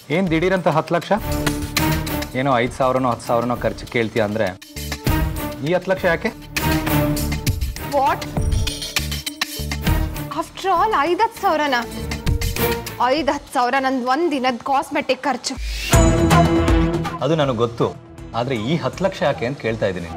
ಏನು ದಿಢೀರಂತ ಹತ್ತು ಲಕ್ಷ ಏನೋ ಐದು ಸಾವಿರನೋ ಹತ್ತು ಸಾವಿರನೋ ಖರ್ಚು ಕೇಳ್ತೀಯ ಅಂದರೆ ಈ ಹತ್ತು ಲಕ್ಷ ಯಾಕೆ ವಾಟ್ ಆಫ್ಟರ್ ಆಲ್ ಐದು ಹತ್ತು ಸಾವಿರನ ಐದು ಹತ್ತು ಸಾವಿರ ನಂದು ಒಂದು ದಿನದ ಕಾಸ್ಮೆಟಿಕ್ ಖರ್ಚು ಅದು ನನಗೆ ಗೊತ್ತು ಆದರೆ ಈ ಹತ್ತು ಲಕ್ಷ ಯಾಕೆ ಅಂತ ಕೇಳ್ತಾ ಇದ್ದೀನಿ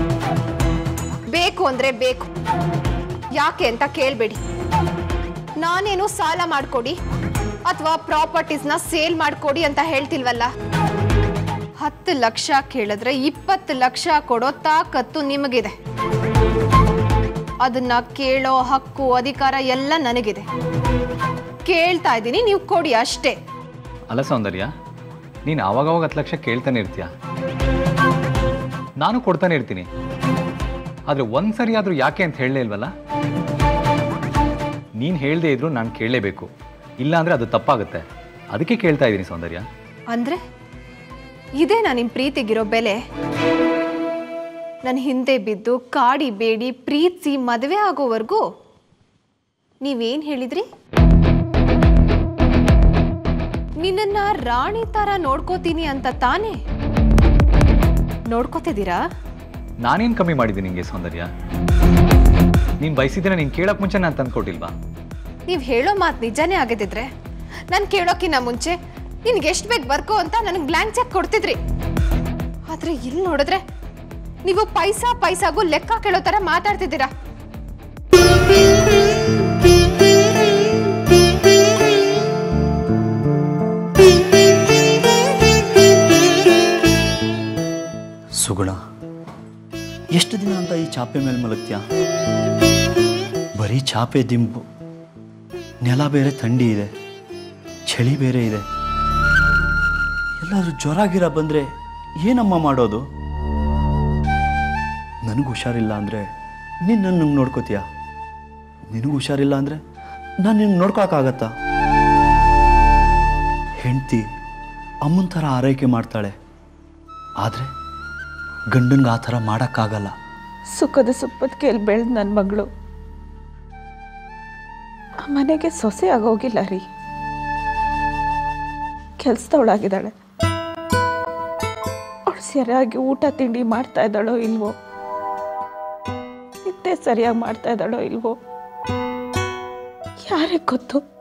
ಬೇಕು ಅಂದ್ರೆ ಬೇಕು ಯಾಕೆ ಅಂತ ಕೇಳಬೇಡಿ ನಾನೇನು ಸಾಲ ಮಾಡ್ಕೊಡಿ ಅಥವಾ ಪ್ರಾಪರ್ಟೀಸ್ನ ಸೇಲ್ ಮಾಡ್ಕೊಡಿ ಅಂತ ಹೇಳ್ತಿಲ್ವಲ್ಲ ಹತ್ತು ಲಕ್ಷ ಕೇಳಿದ್ರೆ ಇಪ್ಪತ್ತು ಲಕ್ಷ ಕೊಡೋ ತಾಕತ್ತು ನಿಮಗಿದೆ ಅದನ್ನ ಕೇಳೋ ಹಕ್ಕು ಅಧಿಕಾರ ಎಲ್ಲ ನನಗಿದೆ ಕೇಳ್ತಾ ಇದ್ದೀನಿ ನೀವು ಕೊಡಿ ಅಷ್ಟೇ ಅಲ್ಲ ಸೌಂದರ್ಯ ನೀನು ಆವಾಗವಾಗ ಹತ್ತು ಲಕ್ಷ ಕೇಳ್ತಾನೆ ಇರ್ತೀಯ ನಾನು ಕೊಡ್ತಾನೆ ಇರ್ತೀನಿ ಆದರೆ ಒಂದು ಸರಿ ಆದರೂ ಯಾಕೆ ಅಂತ ಹೇಳಲೇ ಇಲ್ವಲ್ಲ ನೀನು ಹೇಳದೇ ಇದ್ರು ನಾನು ಕೇಳಲೇಬೇಕು ಇಲ್ಲ ಅಂದರೆ ಅದು ತಪ್ಪಾಗುತ್ತೆ ಅದಕ್ಕೆ ಕೇಳ್ತಾ ಇದ್ದೀನಿ ಸೌಂದರ್ಯ ಅಂದ್ರೆ ಇದೇ ನಾನು ನಿಮ್ಮ ಪ್ರೀತಿಗಿರೋ ಬೆಲೆ ನನ್ನ ಹಿಂದೆ ಬಿದ್ದು ಕಾಡಿ ಬೇಡಿ ಪ್ರೀತಿಸಿ ಮದುವೆ ಆಗೋವರೆಗೂ ನೀವೇನು ಹೇಳಿದ್ರಿ ನಿನ್ನನ್ನ ರಾಣಿ ಥರ ನೋಡ್ಕೋತೀನಿ ಅಂತ ತಾನೇ ನೋಡ್ಕೋತಿದ್ದೀರಾ ನಾನೇನು ಕಮ್ಮಿ ಮಾಡಿದ್ದೀನಿ ನಿಮಗೆ ಸೌಂದರ್ಯ ನೀನು ಬಯಸಿದ್ರೆ ನೀನು ಕೇಳೋಕೆ ಮುಂಚೆ ನಾನು ತಂದ್ಕೊಟ್ಟಿಲ್ವಾ ನೀವು ಹೇಳೋ ಮಾತು ನಿಜಾನೇ ಆಗದಿದ್ರೆ ನಾನು ಕೇಳೋಕ್ಕಿಂತ ಮುಂಚೆ ನಿನ್ಗೆ ಎಷ್ಟು ಬೇಕು ಬರ್ಕೋ ಅಂತ ನನಗೆ ಬ್ಲ್ಯಾಂಕ್ ಚೆಕ್ ಕೊಡ್ತಿದ್ರಿ ಆದ್ರೆ ಇಲ್ಲಿ ನೋಡಿದ್ರೆ ನೀವು ಪೈಸಾ ಪೈಸಾಗೂ ಲೆಕ್ಕ ಕೇಳೋ ಥರ ಮಾತಾಡ್ತಿದ್ದೀರಾ ಸುಗುಣ ಎಷ್ಟು ದಿನ ಅಂತ ಈ ಚಾಪೆ ಮೇಲೆ ಮಲಗ್ತೀಯ ಬರೀ ಚಾಪೆ ದಿಂಬು ನೆಲ ಬೇರೆ ಥಂಡಿ ಇದೆ ಚಳಿ ಬೇರೆ ಇದೆ ಎಲ್ಲಾದ್ರೂ ಜ್ವರ ಗಿರ ಬಂದರೆ ಏನಮ್ಮ ಮಾಡೋದು ನನಗೆ ಹುಷಾರಿಲ್ಲ ಅಂದರೆ ನೀನು ನನ್ನ ನೋಡ್ಕೋತೀಯ ನಿನಗೂ ಹುಷಾರಿಲ್ಲ ಅಂದರೆ ನಾನು ನಿನ್ಗೆ ನೋಡ್ಕೊಳಕ್ಕಾಗತ್ತಾ ಹೆಂಡ್ತಿ ಅಮ್ಮನ ಥರ ಆರೈಕೆ ಮಾಡ್ತಾಳೆ ಆದರೆ ಗಂಡನ್ಗೆ ಆ ಥರ ಮಾಡೋಕ್ಕಾಗಲ್ಲ ಸುಖದ ಸುಪ್ಪದ ಕೇಳಿ ಬೆಳೆದ ನನ್ನ ಮಗಳು ಆ ಮನೆಗೆ ಸೊಸೆ ಆಗೋಗಿಲ್ಲ ರೀ ಕೆಲ್ಸದವಳಾಗಿದ್ದಾಳೆ ಅವಳು ಸರಿಯಾಗಿ ಊಟ ತಿಂಡಿ ಮಾಡ್ತಾ ಇದ್ದಾಳೋ ಇಲ್ವೋ ನಿದ್ದೆ ಸರಿಯಾಗಿ ಮಾಡ್ತಾ ಇದ್ದಾಳೋ ಇಲ್ವೋ ಯಾರಿಗೆ ಗೊತ್ತು